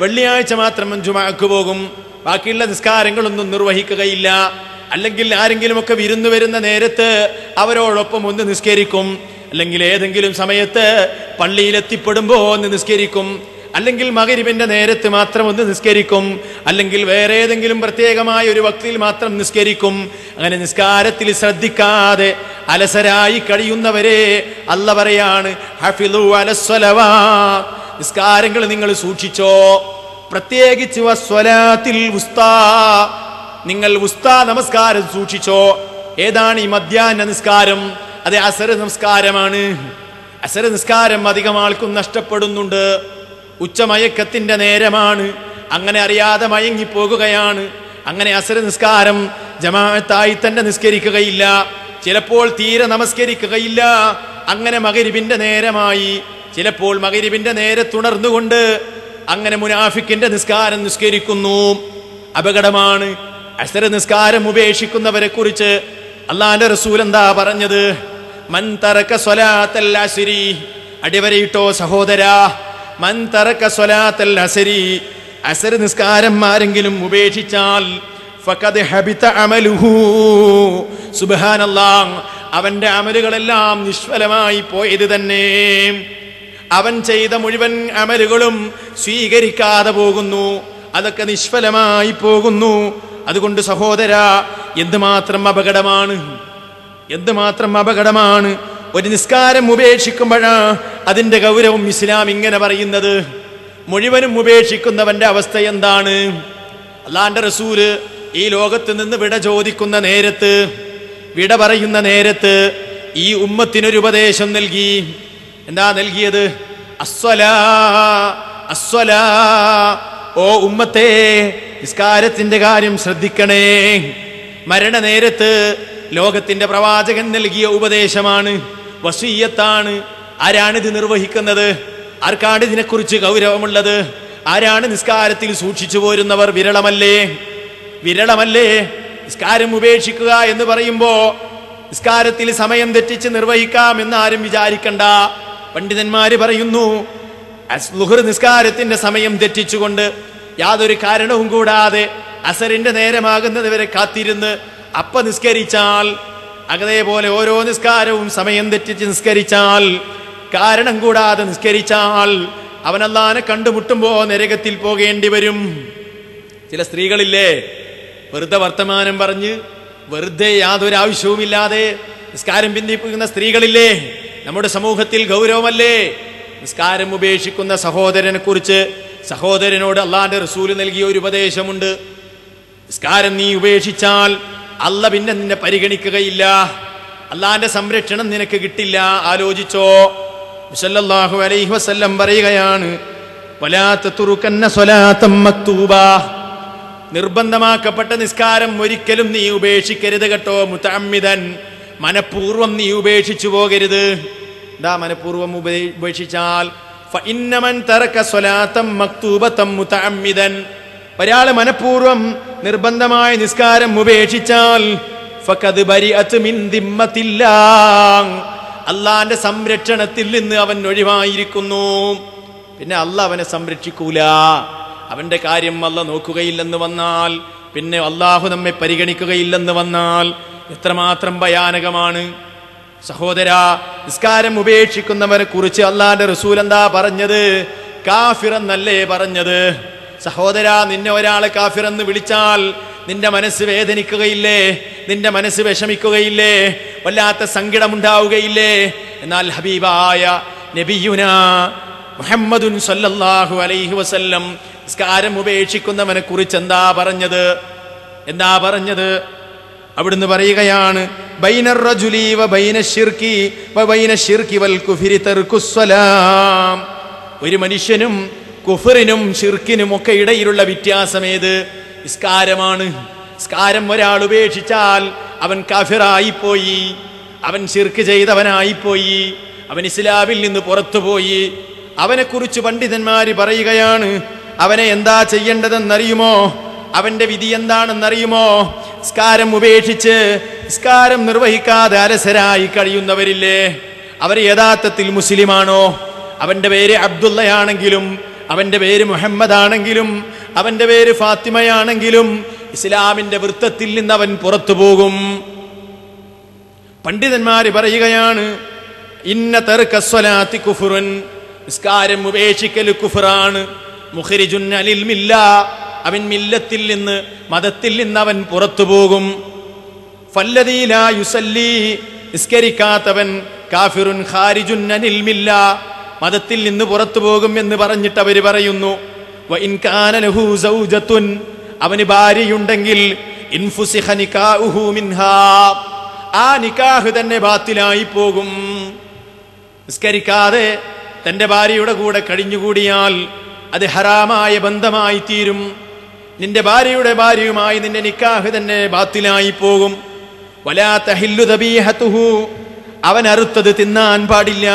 വെള്ളിയാഴ്ച മാത്രം ജുമാക്ക് പോകും ബാക്കിയുള്ള നിസ്കാരങ്ങളൊന്നും നിർവഹിക്കുകയില്ല അല്ലെങ്കിൽ ആരെങ്കിലുമൊക്കെ വിരുന്നു വരുന്ന നേരത്ത് അവരോടൊപ്പം ഒന്ന് നിസ്കരിക്കും അല്ലെങ്കിൽ ഏതെങ്കിലും സമയത്ത് പള്ളിയിലെത്തിപ്പെടുമ്പോ ഒന്ന് നിസ്കരിക്കും അല്ലെങ്കിൽ മകരിവിന്റെ നേരത്ത് മാത്രം ഒന്ന് നിസ്കരിക്കും അല്ലെങ്കിൽ വേറെ ഏതെങ്കിലും പ്രത്യേകമായ ഒരു വക്തിയിൽ മാത്രം നിസ്കരിക്കും അങ്ങനെ നിസ്കാരത്തിൽ ശ്രദ്ധിക്കാതെ അലസരായി കഴിയുന്നവരെ അല്ല പറയാണ് ഹഫിളു അലസ്വലവാ നിസ്കാരങ്ങൾ നിങ്ങൾ സൂക്ഷിച്ചോ പ്രത്യേകിച്ച് വസ്വലാത്തിൽ ഉസ്താ നിങ്ങൾ ഉസ്താ നമസ്കാരം സൂക്ഷിച്ചോ ഏതാണ് ഈ മധ്യാഹ്ന നിസ്കാരം അത് അസര നമസ്കാരമാണ് അസര നിസ്കാരം അധികം ആൾക്കും നഷ്ടപ്പെടുന്നുണ്ട് ഉച്ചമയക്കത്തിന്റെ നേരമാണ് അങ്ങനെ അറിയാതെ മയങ്ങിപ്പോകുകയാണ് അങ്ങനെ അസര നിസ്കാരം ജമാഅത്തായി തന്നെ നിസ്കരിക്കുകയില്ല ചിലപ്പോൾ തീരെ നമസ്കരിക്കുകയില്ല അങ്ങനെ മകരിബിന്റെ നേരമായി ചിലപ്പോൾ മകരിബിന്റെ നേരത്തുണർന്നുകൊണ്ട് അങ്ങനെ മുനാഫിക്കിന്റെ നിസ്കാരം നിസ്കരിക്കുന്നു അപകടമാണ് അസര നിസ്കാരം ഉപേക്ഷിക്കുന്നവരെ കുറിച്ച് അള്ളാന്റെ റസൂൽ എന്താ പറഞ്ഞത് മൻ തറക്ക സ്വലാത്തൽ അസിരി അടിവരയിട്ടോ സഹോദരാ മൻ തറക്ക സ്വലാത്തൽ അസരി അസർ നിസ്കാരം ആരെങ്കിലും ഉപേക്ഷിച്ചാൽ ഫഖദ് ഹബിത അമലുഹു സുബ്ഹാനല്ലാഹ് അവന്റെ അമലുകളെല്ലാം നിഷ്ഫലമായി പോയത് തന്നെ അവൻ ചെയ്ത മുഴുവൻ അമലുകളും സ്വീകരിക്കാതെ പോകുന്നു അതൊക്കെ നിഷ്ഫലമായി പോകുന്നു അതുകൊണ്ട് സഹോദര എന്തുമാത്രം അപകടമാണ് എന്തുമാത്രം അപകടമാണ് ഒരു നിസ്കാരം ഉപേക്ഷിക്കുമ്പോഴാ അതിന്റെ ഗൗരവം ഇസ്ലാം ഇങ്ങനെ പറയുന്നത് മുഴുവനും ഉപേക്ഷിക്കുന്നവന്റെ അവസ്ഥ എന്താണ് അള്ളാന്റെ റസൂല് ഈ ലോകത്ത് നിന്ന് വിട ചോദിക്കുന്ന നേരത്ത് വിട പറയുന്ന നേരത്ത് ഈ ഉമ്മത്തിനൊരു ഉപദേശം നൽകി എന്താ നൽകിയത് അസ്വലാ അസ്വലാ ഓ ഉമ്മത്തെ നിസ്കാരത്തിന്റെ കാര്യം ശ്രദ്ധിക്കണേ മരണനേരത്ത് ലോകത്തിന്റെ പ്രവാചകൻ നൽകിയ ഉപദേശമാണ് വസീയത്താണ് ആരാണിത് നിർവഹിക്കുന്നത് ആർക്കാണ് ഇതിനെക്കുറിച്ച് ഗൗരവമുള്ളത് ആരാണ് നിസ്കാരത്തിൽ സൂക്ഷിച്ചു പോരുന്നവർ വിരളമല്ലേ വിരളമല്ലേ നിസ്കാരം ഉപേക്ഷിക്കുക എന്ന് പറയുമ്പോ നിസ്കാരത്തിൽ സമയം തെറ്റിച്ച് നിർവഹിക്കാം എന്ന് ആരും വിചാരിക്കണ്ട പണ്ഡിതന്മാര് പറയുന്നു അസ് ലുഹർ നിസ്കാരത്തിന്റെ സമയം തെറ്റിച്ചുകൊണ്ട് യാതൊരു കാരണവും കൂടാതെ അസറിന്റെ നേരമാകുന്നത് വരെ കാത്തിരുന്ന് അപ്പ നിസ്കരിച്ചാൽ അതേപോലെ ഓരോ നിസ്കാരവും സമയം തെറ്റിച്ച് നിസ്കരിച്ചാൽ കാരണം കൂടാതെ നിസ്കരിച്ചാൽ അവനല്ലാനെ കണ്ടുമുട്ടുമ്പോ നരകത്തിൽ പോകേണ്ടി വരും ചില സ്ത്രീകളില്ലേ വെറുതെ വർത്തമാനം പറഞ്ഞ് വെറുതെ യാതൊരു ആവശ്യവുമില്ലാതെ നിസ്കാരം പിന്തിപ്പിക്കുന്ന സ്ത്രീകളില്ലേ നമ്മുടെ സമൂഹത്തിൽ ഗൗരവമല്ലേ നിസ്കാരം ഉപേക്ഷിക്കുന്ന സഹോദരനെ കുറിച്ച് സഹോദരനോട് അള്ളാന്റെ റസൂല് നൽകിയ ഒരു ഉപദേശമുണ്ട് നിസ്കാരം നീ ഉപേക്ഷിച്ചാൽ അല്ല പിന്നെ നിന്നെ പരിഗണിക്കുകയില്ല അള്ളാന്റെ സംരക്ഷണം നിനക്ക് കിട്ടില്ല ആലോചിച്ചോ സല്ലല്ലാഹു അലൈഹി വസല്ലം പറയുകയാണ് വലാത്ത തുറുക്കന്ന സ്വലാത്തം മക്തൂബാ നിർബന്ധമാക്കപ്പെട്ട നിസ്കാരം ഒരിക്കലും നീ ഉപേക്ഷിക്കരുത് കേട്ടോ മുത്തമ്മിതൻ മനഃപൂർവ്വം നീ ഉപേക്ഷിച്ചു പോകരുത് എന്താ മനഃപൂർവ്വം ഉപേ- ഉപേക്ഷിച്ചാൽ ഫഇന്നമൻ തറക സ്വലാത്തം മക്തൂബത്തം മുതഅമ്മിദൻ ഒരാള് മനഃപൂർവ്വം നിർബന്ധമായ നിസ്കാരം ഉപേക്ഷിച്ചാൽ ഫഖദ് ബരിഅത്ത് മിൻ ദിമ്മത്തില്ലാ അള്ളാന്റെ സംരക്ഷണത്തിൽ നിന്ന് അവൻ ഒഴിവായിരിക്കുന്നു പിന്നെ അല്ല അവനെ സംരക്ഷിക്കൂല അവന്റെ കാര്യം അല്ല നോക്കുകയില്ലെന്ന് വന്നാൽ പിന്നെ അള്ളാഹു നമ്മെ പരിഗണിക്കുകയില്ലെന്ന് വന്നാൽ എത്രമാത്രം ഭയാനകമാണ് സഹോദര നിസ്കാരം ഉപേക്ഷിക്കുന്നവരെ കുറിച്ച് അള്ളാന്റെ റസൂൽ എന്താ പറഞ്ഞത് കാഫിർ എന്നല്ലേ പറഞ്ഞത് സഹോദര നിന്നെ ഒരാളെ കാഫിർ എന്ന് വിളിച്ചാൽ നിന്റെ മനസ്സ് വേദനിക്കുകയില്ലേ നിന്റെ മനസ്സ് വിഷമിക്കുകയില്ലേ വല്ലാത്ത സങ്കടമുണ്ടാവുകയില്ലേ എന്നാൽ ഹബീബായ നബിയുന മുഹമ്മദുൻ സല്ലല്ലാഹു അലൈഹി വസല്ലം നിസ്കാരം ഉപേക്ഷിക്കുന്നവനെ കുറിച്ച് എന്താ പറഞ്ഞത് എന്താ പറഞ്ഞത് അവിടുന്ന് പറയുകയാണ് ബൈനർ റജുലി വ ബൈന ശിർക്കി വ ബൈന ശിർക്കി വൽ കുഫിരി തർക്കുസ്വലാം ഒരു മനുഷ്യനും കുഫറിനും ഷിർക്കിനും ഒക്കെ ഇടയിലുള്ള വ്യത്യാസമേത് നിസ്കാരമാണ് നിസ്കാരം ഒരാൾ ഉപേക്ഷിച്ചാൽ അവൻ കാഫിറായിപ്പോയി അവൻ ഷിർക്ക് ചെയ്തവനായിപ്പോയി അവൻ ഇസ്ലാമിൽ നിന്ന് പുറത്തുപോയി അവനെക്കുറിച്ച് പണ്ഡിതന്മാര് പറയുകയാണ് അവനെ എന്താ ചെയ്യേണ്ടതെന്നറിയുമോ അവന്റെ വിധി എന്താണെന്നറിയുമോ സ്കാരം ഉപേക്ഷിച്ച് സ്കാരം നിർവഹിക്കാതെ അലസരായി കഴിയുന്നവരില്ലേ അവർ യഥാർത്ഥത്തിൽ മുസ്ലിമാണോ അവന്റെ പേര് അബ്ദുള്ളയാണെങ്കിലും അവന്റെ പേര് മുഹമ്മദ് ആണെങ്കിലും അവന്റെ പേര് ഫാത്തിമയാണെങ്കിലും ഇസ്ലാമിന്റെ വൃത്തത്തിൽ നിന്ന് അവൻ പുറത്തു പോകും പണ്ഡിതന്മാര് പറയുകയാണ് ഇന്ന തെറുക്കസ്വലാത്തി കുഫുറൻ നിസ്കാരം ഉപേക്ഷിക്കൽ കുഫറാണ് മുഖരിജുൻ അലിൽ മില്ല അവൻ മില്ലത്തിൽ നിന്ന് മതത്തിൽ നിന്ന് അവൻ പുറത്തു പോകും ഫല്ലദീല യുസല്ലി നിസ്കരിക്കാത്തവൻ കാഫിറുൻ ഖാരിജുൻ അനിൽ മില്ല മതത്തിൽ നിന്ന് പുറത്തു പോകും എന്ന് പറഞ്ഞിട്ട് അവര് പറയുന്നു വ ഇൻ കാന ലഹു സൗജത്തുൻ അവന് ഭാര്യയുണ്ടെങ്കിൽ ഇൻഫുസിഖ നികാഉഹു മിൻഹാ ആ നിക്കാഹ് തന്നെ ബാത്തിലായി പോകും നിസ്കരിക്കാതെ തന്റെ ഭാര്യയുടെ കൂടെ കഴിഞ്ഞുകൂടിയാൽ അത് ഹറാമായ ബന്ധമായി തീരും നിന്റെ ഭാര്യയുടെ ഭാര്യയുമായി നിന്റെ നിക്കാഹ് തന്നെ ബാത്തിലായി പോകും വലാ തഹില്ലു ദബീഹത്തുഹു അവൻ അറുത്തത് തിന്നാൻ പാടില്ല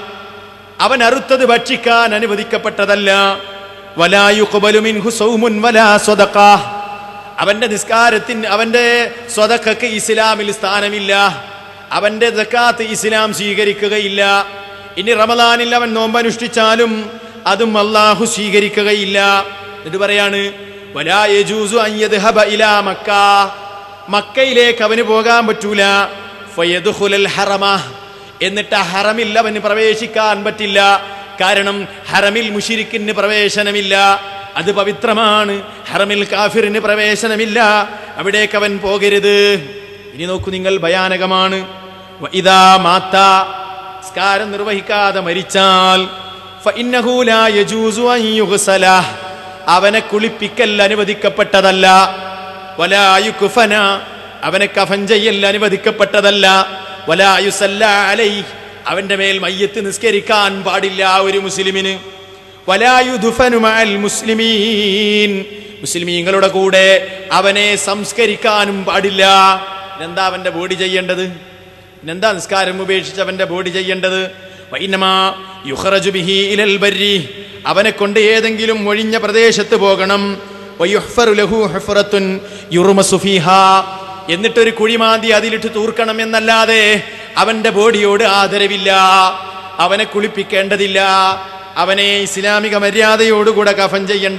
അവൻ അറുത്തത് ഭക്ഷിക്കാൻ അനുവദിക്കപ്പെട്ടതല്ല വലായുഖ്ബലു മിൻഹു സൗമുൻ വലാ സ്വദഖാ അവന്റെ നിസ്കാരത്തിന് അവന്റെ സ്വതക്കക്ക് ഇസ്ലാമിൽ സ്ഥാനമില്ല അവന്റെ ദക്കാത്ത് ഇസ്ലാം സ്വീകരിക്കുകയില്ല ഇനി റമദാനിൽ അവൻ നോമ്പനുഷ്ഠിച്ചാലും അതും അള്ളാഹു സ്വീകരിക്കുകയില്ല എന്നിട്ട് പറയാണ് വലാ യജൂസു അൻ യദ്ഹബ ഇലാ മക്ക മക്കയിലേക്ക് അവന് പോകാൻ പറ്റൂല ഫയദ്ഖുലൽ ഹറമ എന്നിട്ട് ആ ഹറമിൽ അവന് പ്രവേശിക്കാൻ പറ്റില്ല കാരണം ഹറമിൽ മുഷിരിക്കിന് പ്രവേശനമില്ല അത് പവിത്രമാണ് ഹറമിൽ കാഫിറിന് പ്രവേശനമില്ല അവിടേക്ക് അവൻ പോകരുത് ഇനി നോക്കൂ നിങ്ങൾ ഭയാനകമാണ് വ ഇദാ മാത്ത സ്കാരം നിർവഹിക്കാതെ മരിച്ചാൽ ഫഇന്നഹു ലാ യജൂസു അൻ യുഗ്സല. അവനെ കുളിപ്പിക്കൽ അനുവദിക്കപ്പെട്ടതല്ല വലായുക്കുഫന അവനെ കഫൻ ചെയ്യൽ അനുവദിക്കപ്പെട്ടതല്ല വലായുസല്ല അലൈ അവന്റെ മേൽ മയ്യത്ത് നിസ്കരിക്കാൻ പാടില്ല ഒരു മുസ്ലിമിന് വലായുധുഫനു മഅൽ മുസ്ലിമീൻ മുസ്ലിമീങ്ങളുടെ കൂടെ അവനെ സംസ്കരിക്കാനും പാടില്ല എന്താ അവന്റെ ബോഡി ചെയ്യേണ്ടത് എന്താ നിസ്കാരം ഉപേക്ഷിച്ച് അവന്റെ ബോഡി ചെയ്യേണ്ടത് വൈനമാ യുഖറജു ബിഹി ഇലൽ ബർരി അവനെ കൊണ്ട് ഏതെങ്കിലും ഒഴിഞ്ഞ പ്രദേശത്ത് പോകണം വയുഹ്ഫറു ലഹു ഹുഫറത്തുൻ യുറുമസു ഫീഹാ എന്നിട്ടൊരു കുഴിമാന്തി അതിലിട്ട് തൂർക്കണം എന്നല്ലാതെ അവന്റെ ബോഡിയോട് ആദരവില്ല അവനെ കുളിപ്പിക്കേണ്ടതില്ല അവനെ ഇസ്ലാമിക മര്യാദയോടുകൂടെ കഫൻ ചെയ്യണ്ട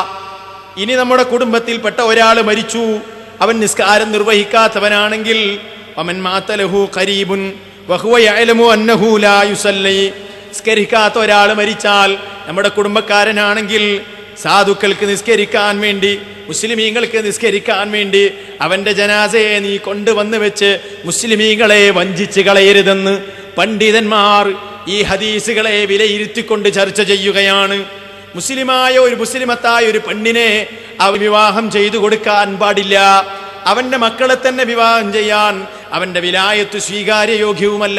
ഇനി നമ്മുടെ കുടുംബത്തിൽപ്പെട്ട ഒരാൾ മരിച്ചു അവൻ നിസ്കാരം നിർവഹിക്കാത്തവനാണെങ്കിൽ അവൻ മാത്തലഹു ഖരീബുൻ വഹുവ യഅലമു അന്നഹു ലാ യുസല്ലി നിസ്കരിക്കാത്ത ഒരാൾ മരിച്ചാൽ നമ്മുടെ കുടുംബക്കാരനാണെങ്കിൽ സാധുക്കൾക്ക് നിസ്കരിക്കാൻ വേണ്ടി മുസ്ലിമീങ്ങൾക്ക് നിസ്കരിക്കാൻ വേണ്ടി അവന്റെ ജനാസയെ നീ കൊണ്ടുവന്ന് വെച്ച് മുസ്ലിമീങ്ങളെ വഞ്ചിച്ച് കളയരുതെന്ന് പണ്ഡിതന്മാർ ഈ ഹദീസുകളെ വിലയിരുത്തിക്കൊണ്ട് ചർച്ച ചെയ്യുകയാണ് മുസ്ലിമായ ഒരു മുസ്ലിമത്തായ ഒരു പെണ്ണിനെ അവൻ വിവാഹം ചെയ്തു കൊടുക്കാൻ പാടില്ല അവന്റെ മക്കളെ തന്നെ വിവാഹം ചെയ്യാൻ അവന്റെ വിലായത്ത് സ്വീകാര്യയോഗ്യവുമല്ല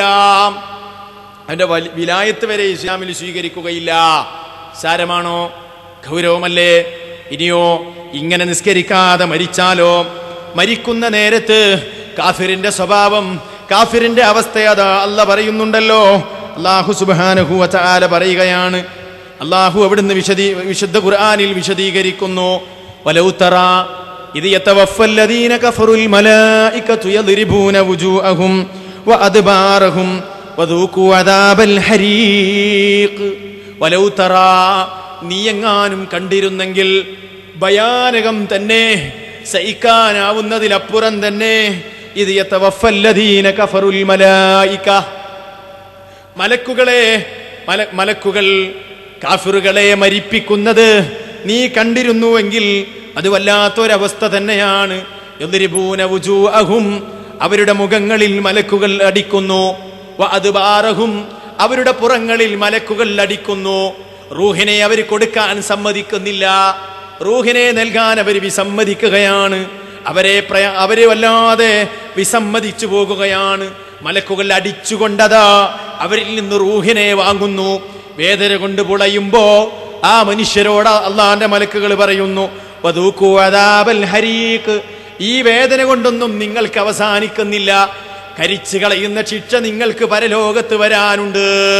അവന്റെ വൽ- വിലായത്ത് വരെ ഇസ്ലാമിൽ സ്വീകരിക്കുകയില്ല സാരമാണോ ഗൗരവമല്ലേ ഇനിയോ ഇങ്ങനെ നിസ്കരിക്കാതെ മരിച്ചാലോ മരിക്കുന്ന നേരത്ത് കാഫിറിന്റെ സ്വഭാവം കാഫിറിന്റെ അവസ്ഥ അതാ അല്ല പറയുന്നുണ്ടല്ലോ അള്ളാഹു സുബാനഹു ചാല പറയുകയാണ് അള്ളാഹു അവിടുന്ന് വിശദീ വിശുദ്ധ ഖുർആനിൽ വിശദീകരിക്കുന്നു വലൗത്തറ ഇത് യതവഫല്ലദീന കഫറുൽ മലായികതു യദ്രിബൂന വുജൂഅഹും വഅദ്ബാറഹും വദൂഖു അദാബൽ ഹരീഖ് വലൗ തറാ നീയെങ്ങാനും കണ്ടിരുന്നെങ്കിൽ ഭയാനകം തന്നെ സഹിക്കാനാവുന്നതിലപ്പുറം തന്നെ ഇത് യതവഫല്ലദീന കഫറുൽ മലായിക മലക്കുകളെ മല മലക്കുകൾ കാഫിറുകളെ മരിപ്പിക്കുന്നത് നീ കണ്ടിരുന്നുവെങ്കിൽ അത് വല്ലാത്തൊരവസ്ഥ തന്നെയാണ് യദ്രിബൂന വുജൂഅഹും അവരുടെ മുഖങ്ങളിൽ മലക്കുകൾ അടിക്കുന്നു വഅദ്ബാറഹും അവരുടെ പുറങ്ങളിൽ മലക്കുകൾ അടിക്കുന്നു റൂഹിനെ അവർ കൊടുക്കാൻ സമ്മതിക്കുന്നില്ല റൂഹിനെ നൽകാൻ അവർ വിസമ്മതിക്കുകയാണ് അവരെ പ്രയ അവരെ വല്ലാതെ വിസമ്മതിച്ചു പോകുകയാണ് മലക്കുകൾ അടിച്ചുകൊണ്ടതാ അവരിൽ നിന്ന് റൂഹിനെ വാങ്ങുന്നു വേദന കൊണ്ട് പുളയുമ്പോ ആ മനുഷ്യരോട് അള്ളാന്റെ മലക്കുകൾ പറയുന്നു വധൂക്കു അദാബൽ ഹരീക്ക് ഈ വേദന കൊണ്ടൊന്നും നിങ്ങൾക്ക് അവസാനിക്കുന്നില്ല കരിച്ചു കളയുന്ന ശിക്ഷ നിങ്ങൾക്ക് പരലോകത്ത് വരാനുണ്ട്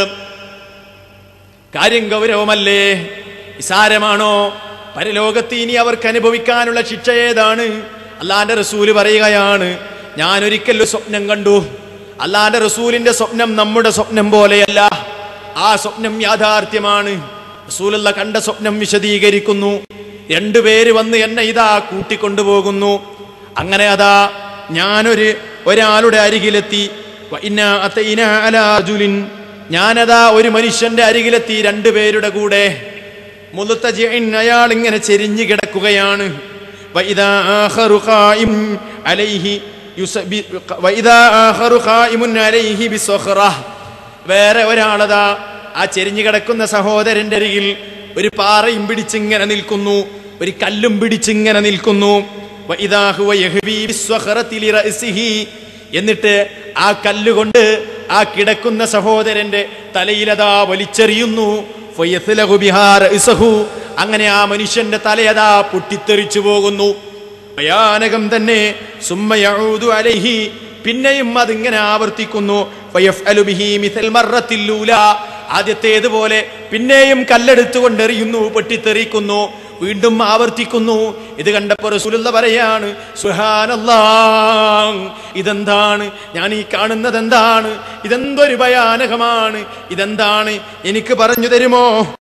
കാര്യം ഗൗരവമല്ലേ നിസാരമാണോ പരലോകത്ത് ഇനി അവർക്ക് അനുഭവിക്കാനുള്ള ശിക്ഷ ഏതാണ് അള്ളാന്റെ റസൂല് പറയുകയാണ് ഞാൻ ഒരിക്കൽ ഒരു സ്വപ്നം കണ്ടു അള്ളാന്റെ റസൂലിന്റെ സ്വപ്നം നമ്മുടെ സ്വപ്നം പോലെയല്ല ആ സ്വപ്നം യാഥാർത്ഥ്യമാണ് റസൂലുള്ള കണ്ട സ്വപ്നം വിശദീകരിക്കുന്നു രണ്ടുപേര് വന്ന് എന്നെ ഇതാ കൂട്ടിക്കൊണ്ടുപോകുന്നു അങ്ങനെ അതാ ഞാനൊരു ഒരാളുടെ അരികിലെത്തി വ ഇന്നാ അത്തൈനാ അലാ റജുലിൻ. ഞാനതാ ഒരു മനുഷ്യന്റെ അരികിലെത്തി രണ്ടുപേരുടെ കൂടെ മുലുത്തജിഇൻ അയാൾ ഇങ്ങനെ ചെരിഞ്ഞു കിടക്കുകയാണ് വഇദാ ആഖറു ഖായിം അലൈഹി യുസബി വഇദാ ആഖറു ഖായിമുൻ അലൈഹി ബിസ്വഖറ വേറെ ഒരാളതാ ആ ചെരിഞ്ഞു കിടക്കുന്ന സഹോദരന്റെ അരികിൽ ഒരു പാറയും പിടിച്ചിങ്ങനെ നിൽക്കുന്നു ഒരു കല്ലും പിടിച്ചിങ്ങനെ നിൽക്കുന്നു വഇദാ ഹുവ യഹ്വി ബിസ്വഖറതി ലിറഅസിഹി എന്നിട്ട് ആ കല്ലുകൊണ്ട് ആ കിടക്കുന്ന സഹോദരന്റെ തലയിലതാ വലിച്ചെറിയുന്നു ഫയത്ലഹു ബിഹാ റഅസഹു. അങ്ങനെ ആ മനുഷ്യന്റെ തലയതാ പൊട്ടിത്തെറിച്ചു പോകുന്നു ഭയാനകം തന്നെ സുമ്മ യഊദു അലൈഹി പിന്നെയും അതിങ്ങനെ ആവർത്തിക്കുന്നു ഫയഫ്അലു ബിഹി മിഥൽ മർറത്തിൽ ലൂലാ. ആദ്യത്തേതുപോലെ പിന്നെയും കല്ലെടുത്തുകൊണ്ട് എറിയുന്നു പൊട്ടിത്തെറിക്കുന്നു വീണ്ടും ആവർത്തിക്കുന്നു ഇത് കണ്ടപ്പോൾ റസൂലുള്ള പറയാണ് സുഹാനല്ലാ ഇതെന്താണ് ഞാൻ ഈ കാണുന്നത് എന്താണ് ഇതെന്തൊരു ഭയാനകമാണ് ഇതെന്താണ് എനിക്ക് പറഞ്ഞു തരുമോ